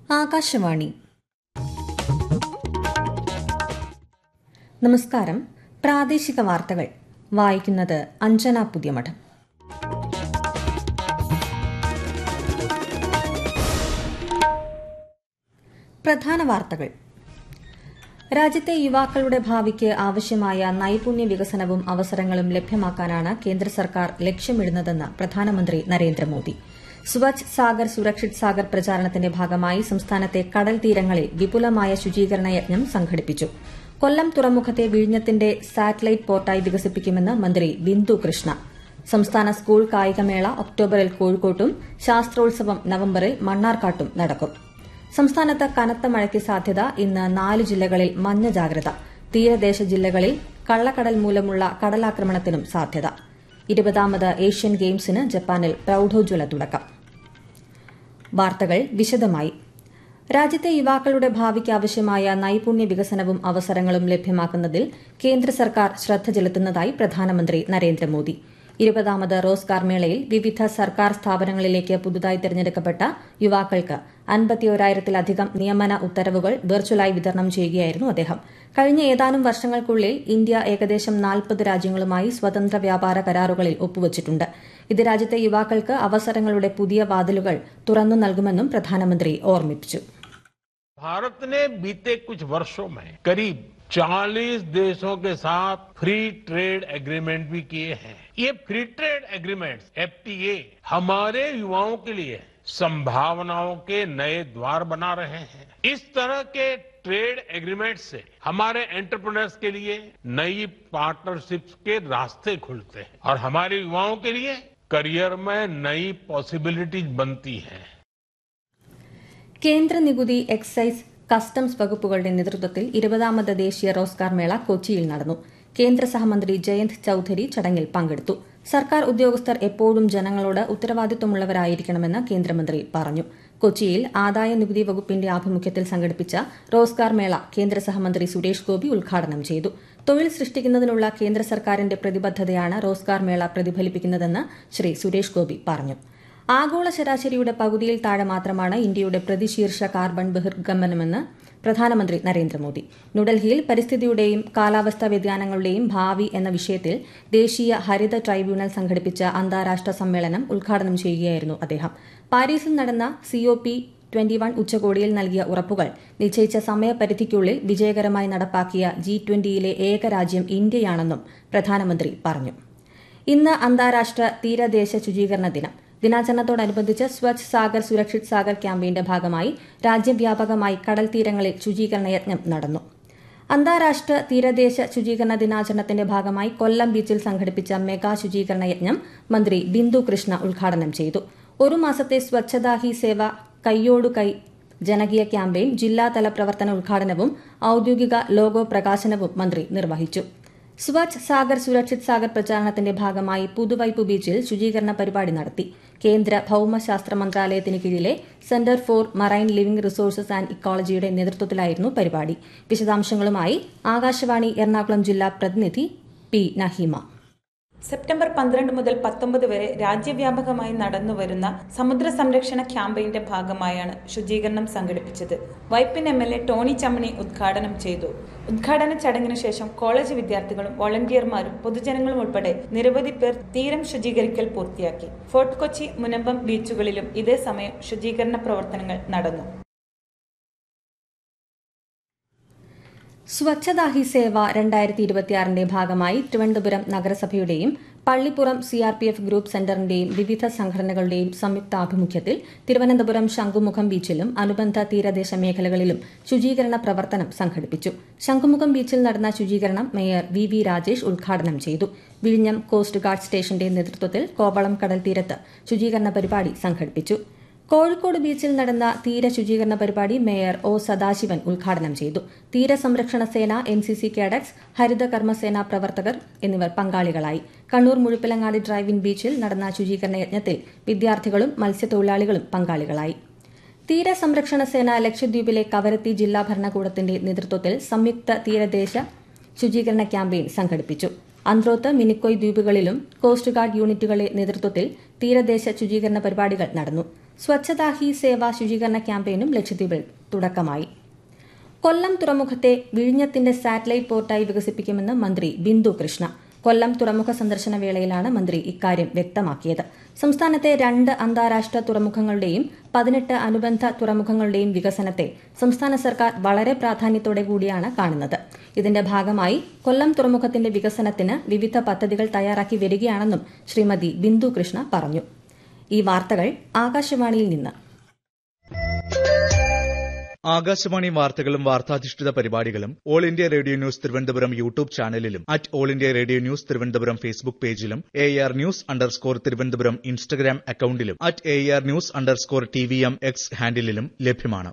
ആകാശവാണി നമസ്കാരം പ്രാദേശിക വാർത്തകൾ വായിക്കുന്നത് അഞ്ജന പുതിയമഠം പ്രധാന വാർത്തകൾ രാജ്യത്തെ യുവാക്കളുടെ ഭാവിക്ക് ആവശ്യമായ നൈപുണ്യ വികസനവും അവസരങ്ങളും ലഭ്യമാക്കാനാണ് കേന്ദ്ര സർക്കാർ ലക്ഷ്യമിടുന്നതെന്ന് പ്രധാനമന്ത്രി നരേന്ദ്രമോദി സ്വച്ഛ് സാഗർ സുരക്ഷിത് സാഗർ പ്രചാരണത്തിന്റെ ഭാഗമായി സംസ്ഥാനത്തെ കടൽ തീരങ്ങളിൽ വിപുലമായ ശുചീകരണ യജ്ഞം സംഘടിപ്പിച്ചു കൊല്ലം തുറമുഖത്തെ വിഴിഞ്ഞത്തിന്റെ സാറ്റലൈറ്റ് പോർട്ടായി വികസിപ്പിക്കുമെന്ന് മന്ത്രി ബിന്ദു കൃഷ്ണ സംസ്ഥാന സ്കൂൾ കായികമേള ഒക്ടോബറിൽ കോഴിക്കോട്ടും ശാസ്ത്രോത്സവം നവംബറിൽ മണ്ണാർക്കാട്ടും നടക്കും സംസ്ഥാനത്ത് കനത്ത മഴയ്ക്ക് സാധ്യത ഇന്ന് നാല് ജില്ലകളിൽ മഞ്ഞ ജാഗ്രത തീരദേശ ജില്ലകളിൽ കള്ളക്കടൽ മൂലമുള്ള കടലാക്രമണത്തിനും സാധ്യത ഇരുപതാമത് ഏഷ്യൻ ഗെയിംസിന് ജപ്പാനിൽ പ്രൌഢോജ്വല തുടക്കം വാർത്തകൾ വിശദമായി രാജ്യത്തെ യുവാക്കളുടെ ഭാവിക്ക് ആവശ്യമായ നൈപുണ്യ വികസനവും അവസരങ്ങളും ലഭ്യമാക്കുന്നതിൽ കേന്ദ്ര സർക്കാർ ശ്രദ്ധ ചെലുത്തുന്നതായി പ്രധാനമന്ത്രി നരേന്ദ്രമോദി ഇരുപതാമത് റോസ്ഗാർ മേളയിൽ വിവിധ സർക്കാർ സ്ഥാപനങ്ങളിലേക്ക് പുതുതായി തെരഞ്ഞെടുക്കപ്പെട്ട യുവാക്കൾക്ക് അൻപത്തിയോരായിരത്തിലധികം നിയമന ഉത്തരവുകൾ വെർച്വലായി വിതരണം ചെയ്യുകയായിരുന്നു അദ്ദേഹം കഴിഞ്ഞ ഏതാനും വർഷങ്ങൾക്കുള്ളിൽ ഇന്ത്യ ഏകദേശം നാൽപ്പത് രാജ്യങ്ങളുമായി സ്വതന്ത്ര വ്യാപാര കരാറുകളിൽ ഒപ്പുവച്ചിട്ടുണ്ട് ഇത് രാജ്യത്തെ യുവാക്കൾക്ക് അവസരങ്ങളുടെ പുതിയ വാതിലുകൾ തുറന്നു നൽകുമെന്നും പ്രധാനമന്ത്രി ഓർമ്മിപ്പിച്ചു भारत ने बीते कुछ वर्षों में करीब 40 देशों के साथ फ्री ट्रेड एग्रीमेंट भी किए हैं ये फ्री ट्रेड एग्रीमेंट्स एफटीए हमारे युवाओं के लिए संभावनाओं के नए द्वार बना रहे हैं इस तरह के ट्रेड एग्रीमेंट से हमारे एंटरप्रेन्योर्स के लिए नई पार्टनरशिप्स के रास्ते खुलते हैं और हमारे युवाओं के लिए करियर में नई पॉसिबिलिटीज बनती हैं കേന്ദ്ര നികുതി എക്സൈസ് കസ്റ്റംസ് വകുപ്പുകളുടെ നേതൃത്വത്തിൽ ഇരുപതാമത് ദേശീയ റോസ്ഗാർ മേള കൊച്ചിയിൽ നടന്നു കേന്ദ്ര സഹമന്ത്രി ജയന്ത് ചൌധരി ചടങ്ങിൽ പങ്കെടുത്തു സർക്കാർ ഉദ്യോഗസ്ഥർ എപ്പോഴും ജനങ്ങളോട് ഉത്തരവാദിത്വമുള്ളവരായിരിക്കണമെന്ന് കേന്ദ്രമന്ത്രി പറഞ്ഞു കൊച്ചിയിൽ ആദായ നികുതി വകുപ്പിന്റെ ആഭിമുഖ്യത്തിൽ സംഘടിപ്പിച്ച റോസ്ഗാർ മേള കേന്ദ്ര സഹമന്ത്രി സുരേഷ് ഗോപി ഉദ്ഘാടനം ചെയ്തു തൊഴിൽ സൃഷ്ടിക്കുന്നതിനുള്ള കേന്ദ്ര സർക്കാരിന്റെ പ്രതിബദ്ധതയാണ് റോസ്ഗാർ മേള പ്രതിഫലിപ്പിക്കുന്നതെന്ന് ശ്രീ സുരേഷ് ഗോപി പറഞ്ഞു ആഗോള ശരാശരിയുടെ പകുതിയിൽ താഴെ മാത്രമാണ് ഇന്ത്യയുടെ പ്രതിശീർഷ കാർബൺ ബഹിർഗമനമെന്ന് പ്രധാനമന്ത്രി നരേന്ദ്രമോദി ന്യൂഡൽഹിയിൽ പരിസ്ഥിതിയുടെയും കാലാവസ്ഥാ വ്യതിയാനങ്ങളുടെയും ഭാവി എന്ന വിഷയത്തിൽ ദേശീയ ഹരിത ട്രൈബ്യൂണൽ സംഘടിപ്പിച്ച അന്താരാഷ്ട്ര സമ്മേളനം ഉദ്ഘാടനം ചെയ്യുകയായിരുന്നു അദ്ദേഹം പാരീസിൽ നടന്ന സിഒപി ട്വന്റി വൺ ഉച്ചകോടിയിൽ നൽകിയ ഉറപ്പുകൾ നിശ്ചയിച്ച സമയപരിധിക്കുള്ളിൽ വിജയകരമായി നടപ്പാക്കിയ ജി ട്വന്റിയിലെ ഏക രാജ്യം ഇന്ത്യയാണെന്നും പ്രധാനമന്ത്രി പറഞ്ഞു ഇന്ന് അന്താരാഷ്ട്ര തീരദേശ ശുചീകരണ ദിനം ദിനാചരണത്തോടനുബന്ധിച്ച് സ്വച്ഛ് സാഗർ സുരക്ഷിത് സാഗർ ക്യാമ്പയിന്റെ ഭാഗമായി രാജ്യവ്യാപകമായി കടൽ തീരങ്ങളിൽ ശുചീകരണ യജ്ഞം നടന്നു അന്താരാഷ്ട്ര തീരദേശ ശുചീകരണ ദിനാചരണത്തിന്റെ ഭാഗമായി കൊല്ലം ബീച്ചിൽ സംഘടിപ്പിച്ച മെഗാ ശുചീകരണ യജ്ഞം മന്ത്രി ബിന്ദു കൃഷ്ണ ഉദ്ഘാടനം ചെയ്തു ഒരു മാസത്തെ സ്വച്ഛതാ ഹി സേവ കൈയോടു കൈ ജനകീയ ക്യാമ്പയിൻ ജില്ലാതല പ്രവർത്തന ഉദ്ഘാടനവും ഔദ്യോഗിക ലോഗോ പ്രകാശനവും മന്ത്രി നിർവഹിച്ചു സ്വച്ഛ് സാഗർ സുരക്ഷിത് സാഗർ പ്രചാരണത്തിന്റെ ഭാഗമായി പുതുവൈപ്പ് ബീച്ചിൽ ശുചീകരണ പരിപാടി നടത്തി കേന്ദ്ര ഭൌമശാസ്ത്ര മന്ത്രാലയത്തിന് കീഴിലെ centre for marine living resources and ഇക്കോളജിയുടെ നേതൃത്വത്തിലായിരുന്നു പരിപാടി വിശദാംശങ്ങളുമായി ആകാശവാണി എറണാകുളം ജില്ലാ പ്രതിനിധി പി നഹീമ സെപ്റ്റംബർ പന്ത്രണ്ട് മുതൽ പത്തൊമ്പത് വരെ രാജ്യവ്യാപകമായി നടന്നുവരുന്ന സമുദ്ര സംരക്ഷണ ക്യാമ്പയിന്റെ ഭാഗമായാണ് ശുചീകരണം സംഘടിപ്പിച്ചത് Vypin M L A Tony Chammany ഉദ്ഘാടനം ചെയ്തു ഉദ്ഘാടന ചടങ്ങിനു ശേഷം കോളേജ് വിദ്യാർത്ഥികളും വോളണ്ടിയർമാരും പൊതുജനങ്ങളും ഉൾപ്പെടെ നിരവധി പേർ തീരം ശുചീകരിക്കൽ പൂർത്തിയാക്കി ഫോർട്ട് കൊച്ചി മുനമ്പം ബീച്ചുകളിലും ഇതേ സമയം ശുചീകരണ പ്രവർത്തനങ്ങൾ നടന്നു സ്വച്ഛതാ ഹി സേവ രണ്ടായിരത്തി ഇരുപത്തിയാറിന്റെ ഭാഗമായി തിരുവനന്തപുരം നഗരസഭയുടെയും പള്ളിപ്പുറം സിആർപിഎഫ് ഗ്രൂപ്പ് സെന്ററിന്റെയും വിവിധ സംഘടനകളുടെയും സംയുക്താഭിമുഖ്യത്തിൽ തിരുവനന്തപുരം ശംഖുമുഖം ബീച്ചിലും അനുബന്ധ തീരദേശ മേഖലകളിലും ശുചീകരണ പ്രവർത്തനം സംഘടിപ്പിച്ചു ശംഖുമുഖം ബീച്ചിൽ നടന്ന ശുചീകരണം മേയർ വി വി രാജേഷ് ഉദ്ഘാടനം ചെയ്തു വിഴിഞ്ഞം കോസ്റ്റ് ഗാർഡ് സ്റ്റേഷന്റെ നേതൃത്വത്തിൽ കോവളം കടൽ തീരത്ത് ശുചീകരണ പരിപാടി സംഘടിപ്പിച്ചു കോഴിക്കോട് ബീച്ചിൽ നടന്ന തീര ശുചീകരണ പരിപാടി മേയർ ഒ സദാശിവൻ ഉദ്ഘാടനം ചെയ്തു തീരസംരക്ഷണ സേന എൻ സി സി കേഡറ്റ്സ് ഹരിത കർമ്മസേന പ്രവർത്തകർ എന്നിവർ പങ്കാളികളായി കണ്ണൂർ മുഴുപ്പിലങ്ങാടി ഡ്രൈവിൻ ബീച്ചിൽ നടന്ന ശുചീകരണ യജ്ഞത്തിൽ വിദ്യാർത്ഥികളും മത്സ്യത്തൊഴിലാളികളും പങ്കാളികളായി തീരസംരക്ഷണ സേന ലക്ഷദ്വീപിലെ കവരത്തി ജില്ലാ ഭരണകൂടത്തിന്റെ നേതൃത്വത്തിൽ സംയുക്ത തീരദേശ ശുചീകരണ ക്യാമ്പയിൻ സംഘടിപ്പിച്ചു അന്ത്രോത്ത് മിനിക്കോയ് ദ്വീപുകളിലും കോസ്റ്റ് ഗാർഡ് യൂണിറ്റുകളുടെ നേതൃത്വത്തിൽ തീരദേശ ശുചീകരണ പരിപാടികൾ നടന്നു സ്വച്ഛതാ ഹി സേവ ശുചീകരണ ക്യാമ്പയിനും ലക്ഷദ്വീപിൽ തുടക്കമായി കൊല്ലം തുറമുഖത്തെ വിഴിഞ്ഞത്തിന്റെ സാറ്റലൈറ്റ് പോർട്ടായി വികസിപ്പിക്കുമെന്ന് മന്ത്രി ബിന്ദു കൃഷ്ണ കൊല്ലം തുറമുഖ സന്ദർശന വേളയിലാണ് മന്ത്രി ഇക്കാര്യം വ്യക്തമാക്കിയത് സംസ്ഥാനത്തെ രണ്ട് അന്താരാഷ്ട്ര തുറമുഖങ്ങളുടെയും പതിനെട്ട് അനുബന്ധ തുറമുഖങ്ങളുടെയും വികസനത്തെ സംസ്ഥാന സർക്കാർ വളരെ പ്രാധാന്യത്തോടെ കൂടിയാണ് കാണുന്നത് ഇതിന്റെ ഭാഗമായി കൊല്ലം തുറമുഖത്തിന്റെ വികസനത്തിന് വിവിധ പദ്ധതികൾ തയ്യാറാക്കി വരികയാണെന്നും ശ്രീമതി ബിന്ദു കൃഷ്ണ പറഞ്ഞു ഈ വാർത്തകൾ ആകാശവാണിയിൽ നിന്ന് ആകാശവാണി വാർത്തകളും വാർത്താധിഷ്ഠിത പരിപാടികളും all India radio news Thiruvananthapuram YouTube ചാനലിലും at all India radio news Thiruvananthapuram Facebook പേജിലും A R news underscore Thiruvananthapuram Instagram അക്കൌണ്ടിലും at A R news underscore T V M X ഹാൻഡിലും ലഭ്യമാണ്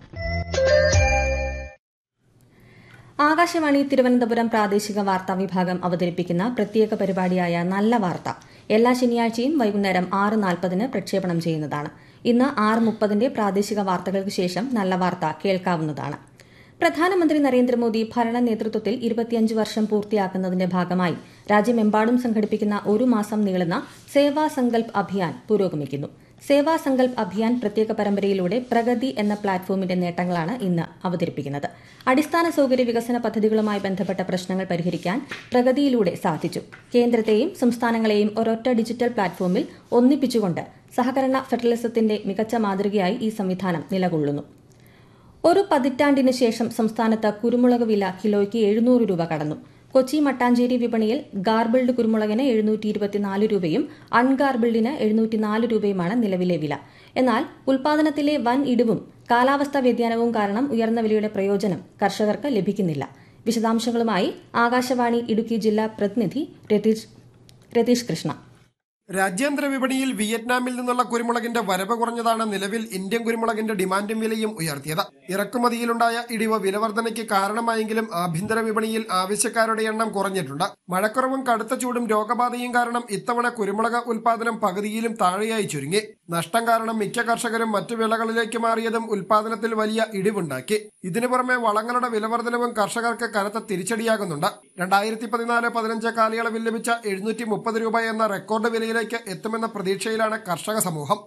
ആകാശവാണി തിരുവനന്തപുരം പ്രാദേശിക വാർത്താ വിഭാഗം അവതരിപ്പിക്കുന്ന പ്രത്യേക പരിപാടിയായ നല്ല വാർത്ത എല്ലാ ശനിയാഴ്ചയും വൈകുന്നേരം ആറ് നാൽപ്പതിന് പ്രക്ഷേപണം ചെയ്യുന്നതാണ് ഇന്ന് ആറ് മുപ്പതിന്റെ പ്രാദേശിക വാർത്തകൾക്ക് ശേഷം നല്ല വാർത്ത കേൾക്കാവുന്നതാണ് പ്രധാനമന്ത്രി നരേന്ദ്രമോദി ഭരണ നേതൃത്വത്തിൽ ഇരുപത്തിയഞ്ച് വർഷം പൂർത്തിയാക്കുന്നതിന്റെ ഭാഗമായി രാജ്യമെമ്പാടും സംഘടിപ്പിക്കുന്ന ഒരു മാസം നീളുന്ന സേവാ സങ്കൽപ് അഭിയാൻ പുരോഗമിക്കുന്നു സേവാ സങ്കൽപ് അഭിയാൻ പ്രത്യേക പരമ്പരയിലൂടെ പ്രഗതി എന്ന പ്ലാറ്റ്ഫോമിന്റെ നേട്ടങ്ങളാണ് ഇന്ന് അവതരിപ്പിക്കുന്നത് അടിസ്ഥാന സൌകര്യ വികസന പദ്ധതികളുമായി ബന്ധപ്പെട്ട പ്രശ്നങ്ങൾ പരിഹരിക്കാൻ പ്രഗതിയിലൂടെ സാധിച്ചു കേന്ദ്രത്തെയും സംസ്ഥാനങ്ങളെയും ഒരൊറ്റ ഡിജിറ്റൽ പ്ലാറ്റ്ഫോമിൽ ഒന്നിപ്പിച്ചുകൊണ്ട് സഹകരണ ഫെഡറലിസത്തിന്റെ മികച്ച മാതൃകയായി ഈ സംവിധാനം നിലകൊള്ളുന്നു ഒരു പതിറ്റാണ്ടിന് ശേഷം സംസ്ഥാനത്ത് കുരുമുളക് വില കിലോയ്ക്ക് എഴുന്നൂറ് രൂപ കടന്നു കൊച്ചി മട്ടാഞ്ചേരി വിപണിയിൽ ഗാർബിൾഡ് കുരുമുളകിന് എഴുന്നൂറ്റി ഇരുപത്തിനാല് രൂപയും അൺഗാർബിൾഡിന് എഴുന്നൂറ്റിനാല് രൂപയുമാണ് നിലവിലെ വില എന്നാൽ ഉൽപാദനത്തിലെ വൻ ഇടിവും കാലാവസ്ഥാ വ്യതിയാനവും കാരണം ഉയർന്ന വിലയുടെ പ്രയോജനം കർഷകർക്ക് ലഭിക്കുന്നില്ല വിശദാംശങ്ങളുമായി ആകാശവാണി ഇടുക്കി ജില്ലാ പ്രതിനിധി രതീഷ് കൃഷ്ണ രാജ്യാന്തര വിപണിയിൽ വിയറ്റ്നാമിൽ നിന്നുള്ള കുരുമുളകിന്റെ വരവ് കുറഞ്ഞതാണ് നിലവിൽ ഇന്ത്യൻ കുരുമുളകിന്റെ ഡിമാൻഡും വിലയും ഉയർത്തിയത് ഇറക്കുമതിയിലുണ്ടായ ഇടിവ് വിലവർധനയ്ക്ക് കാരണമായെങ്കിലും ആഭ്യന്തര വിപണിയിൽ ആവശ്യക്കാരുടെ എണ്ണം കുറഞ്ഞിട്ടുണ്ട് മഴക്കുറവും കടുത്ത ചൂടും രോഗബാധയും കാരണം ഇത്തവണ കുരുമുളക് ഉൽപാദനം പകുതിയിലും താഴെയായി ചുരുങ്ങി നഷ്ടം കാരണം മിക്ക കർഷകരും മറ്റു വിളകളിലേക്ക് മാറിയതും ഉൽപാദനത്തിൽ വലിയ ഇടിവുണ്ടാക്കി ഇതിനു പുറമെ വളങ്ങളുടെ വിലവർധനവും കർഷകർക്ക് കനത്ത തിരിച്ചടിയാകുന്നുണ്ട് രണ്ടായിരത്തി പതിനാല് പതിനഞ്ച് കാലയളവിൽ ലഭിച്ച എഴുന്നൂറ്റി മുപ്പത് രൂപ എന്ന റെക്കോർഡ് വിലയിലേക്ക് എത്തുമെന്ന പ്രതീക്ഷയിലാണ് കർഷക സമൂഹം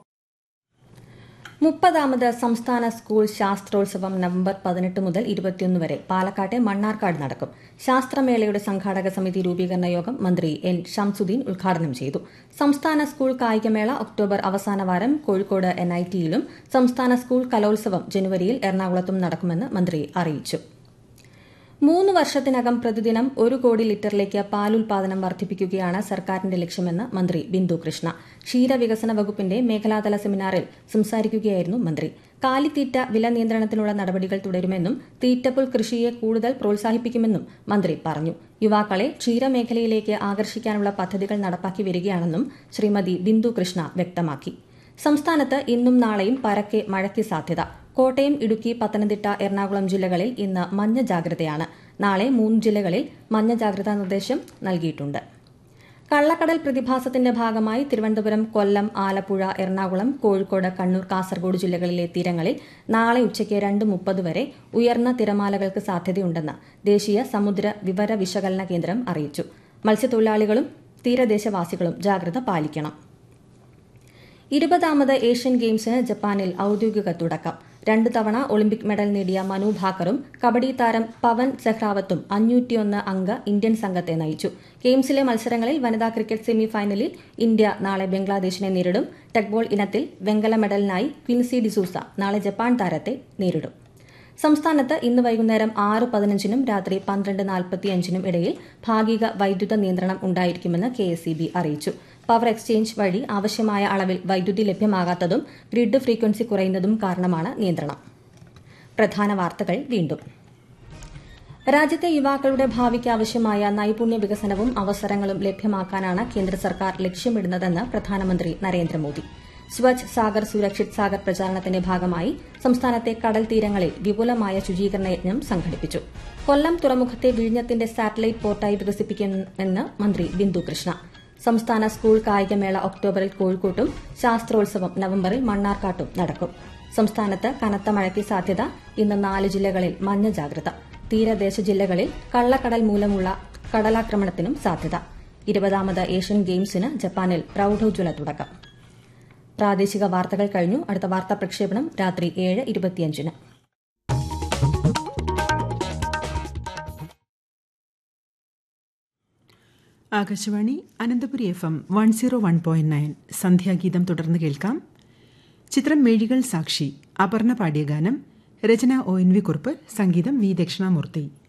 മുപ്പതാമത് സംസ്ഥാന സ്കൂൾ ശാസ്ത്രോത്സവം നവംബർ പതിനെട്ട് മുതൽ ഇരുപത്തിയൊന്ന് വരെ പാലക്കാട്ടെ മണ്ണാർക്കാട് നടക്കും ശാസ്ത്രമേളയുടെ സംഘാടക സമിതി രൂപീകരണ യോഗം മന്ത്രി എൻ ഷംസുദ്ദീൻ ഉദ്ഘാടനം ചെയ്തു സംസ്ഥാന സ്കൂൾ കായികമേള ഒക്ടോബർ അവസാന വാരം കോഴിക്കോട് എൻ ഐ ടിയിലും സംസ്ഥാന സ്കൂൾ കലോത്സവം ജനുവരിയിൽ എറണാകുളത്തും നടക്കുമെന്ന് മന്ത്രി അറിയിച്ചു മൂന്ന് വർഷത്തിനകം പ്രതിദിനം ഒരു കോടി ലിറ്ററിലേക്ക് പാലുൽപാദനം വർദ്ധിപ്പിക്കുകയാണ് സർക്കാരിന്റെ ലക്ഷ്യമെന്ന് മന്ത്രി ബിന്ദു കൃഷ്ണ ക്ഷീരവികസന വകുപ്പിന്റെ മേഖലാതല സെമിനാറിൽ സംസാരിക്കുകയായിരുന്നു മന്ത്രി കാലിത്തീറ്റ വില നിയന്ത്രണത്തിനുള്ള നടപടികൾ തുടരുമെന്നും തീറ്റപ്പുൽ കൃഷിയെ കൂടുതൽ പ്രോത്സാഹിപ്പിക്കുമെന്നും മന്ത്രി പറഞ്ഞു യുവാക്കളെ ക്ഷീരമേഖലയിലേക്ക് ആകർഷിക്കാനുള്ള പദ്ധതികൾ നടപ്പാക്കി വരികയാണെന്നും ശ്രീമതി ബിന്ദു കൃഷ്ണ വ്യക്തമാക്കി സംസ്ഥാനത്ത് ഇന്നും നാളെയും പരക്കെ മഴയ്ക്ക് സാധ്യത കോട്ടയം ഇടുക്കി പത്തനംതിട്ട എറണാകുളം ജില്ലകളിൽ ഇന്ന് മഞ്ഞ ജാഗ്രതയാണ് നാളെ മൂന്ന് ജില്ലകളിൽ മഞ്ഞ ജാഗ്രതാ നിർദ്ദേശം നൽകിയിട്ടുണ്ട് കള്ളക്കടൽ പ്രതിഭാസത്തിന്റെ ഭാഗമായി തിരുവനന്തപുരം കൊല്ലം ആലപ്പുഴ എറണാകുളം കോഴിക്കോട് കണ്ണൂർ കാസർഗോഡ് ജില്ലകളിലെ തീരങ്ങളിൽ നാളെ ഉച്ചയ്ക്ക് രണ്ട് മുപ്പത് വരെ ഉയർന്ന തിരമാലകൾക്ക് സാധ്യതയുണ്ടെന്ന് ദേശീയ സമുദ്ര വിവര വിശകലന കേന്ദ്രം അറിയിച്ചു മത്സ്യത്തൊഴിലാളികളും തീരദേശവാസികളും ജാഗ്രത പാലിക്കണം ഇരുപതാമത് ഏഷ്യൻ ഗെയിംസിന് ജപ്പാനിൽ ഔദ്യോഗിക തുടക്കം രണ്ടു തവണ ഒളിമ്പിക് മെഡൽ നേടിയ മനു ഭാക്കറും കബഡി താരം പവൻ സെഹ്റാവത്തും അഞ്ഞൂറ്റിയൊന്ന് അംഗ ഇന്ത്യൻ സംഘത്തെ നയിച്ചു ഗെയിംസിലെ മത്സരങ്ങളിൽ വനിതാ ക്രിക്കറ്റ് സെമി ഫൈനലിൽ ഇന്ത്യ നാളെ ബംഗ്ലാദേശിനെ നേരിടും ടെക്ബോൾ ഇനത്തിൽ വെങ്കല മെഡലിനായി ക്വിൻസി ഡിസൂസ നാളെ ജപ്പാൻ താരത്തെ നേരിടും സംസ്ഥാനത്ത് ഇന്ന് വൈകുന്നേരം ആറ് പതിനഞ്ചിനും രാത്രി പന്ത്രണ്ട് നാൽപ്പത്തിയഞ്ചിനും ഇടയിൽ ഭാഗിക വൈദ്യുത നിയന്ത്രണം ഉണ്ടായിരിക്കുമെന്ന് കെ അറിയിച്ചു പവർ എക്സ്ചേഞ്ച് വഴി ആവശ്യമായ അളവിൽ വൈദ്യുതി ലഭ്യമാകാത്തതും ഗ്രിഡ് ഫ്രീക്വൻസി കുറയുന്നതും കാരണമാണ് നിയന്ത്രണം പ്രധാന വാർത്തകൾ വീണ്ടും രാജ്യത്തെ യുവാക്കളുടെ ഭാവിക്ക് ആവശ്യമായ നൈപുണ്യ വികസനവും അവസരങ്ങളും ലഭ്യമാക്കാനാണ് കേന്ദ്ര സർക്കാർ ലക്ഷ്യമിടുന്നതെന്ന് പ്രധാനമന്ത്രി നരേന്ദ്രമോദി സ്വച്ഛ് സാഗർ സുരക്ഷിത് സാഗർ പ്രചാരണത്തിന്റെ ഭാഗമായി സംസ്ഥാനത്തെ കടൽ തീരങ്ങളിൽ വിപുലമായ ശുചീകരണ യജ്ഞം സംഘടിപ്പിച്ചു കൊല്ലം തുറമുഖത്തെ വിഴിഞ്ഞത്തിന്റെ സാറ്റലൈറ്റ് പോർട്ടായി വികസിപ്പിക്കുമെന്ന് മന്ത്രി ബിന്ദു കൃഷ്ണ സംസ്ഥാന സ്കൂൾ കായികമേള ഒക്ടോബറിൽ കോഴിക്കോട്ടും ശാസ്ത്രോത്സവം നവംബറിൽ മണ്ണാർക്കാട്ടും നടക്കും സംസ്ഥാനത്ത് കനത്ത മഴയ്ക്ക് സാധ്യത ഇന്ന് നാല് ജില്ലകളിൽ മഞ്ഞ ജാഗ്രത തീരദേശ ജില്ലകളിൽ കള്ളക്കടൽ മൂലമുള്ള കടലാക്രമണത്തിനും സാധ്യത ഇരുപതാമത് ഏഷ്യൻ ഗെയിംസിന് ജപ്പാനിൽ പ്രൌഢോജ്വല തുടക്കം പ്രാദേശിക വാർത്തകൾ കഴിഞ്ഞു അടുത്ത വാർത്താ പ്രക്ഷേപണം രാത്രി ഏഴ് ഇരുപത്തിയഞ്ചിന് Akashvani Ananthapuri F M one zero one point nine Sandhyageetham തുടർന്ന് കേൾക്കാം ചിത്രം മെഴികൾ സാക്ഷി അപർണ പാടിയ ഗാനം രചന ഒ എൻ വി കുറുപ്പ് സംഗീതം വി ദക്ഷിണാമൂർത്തി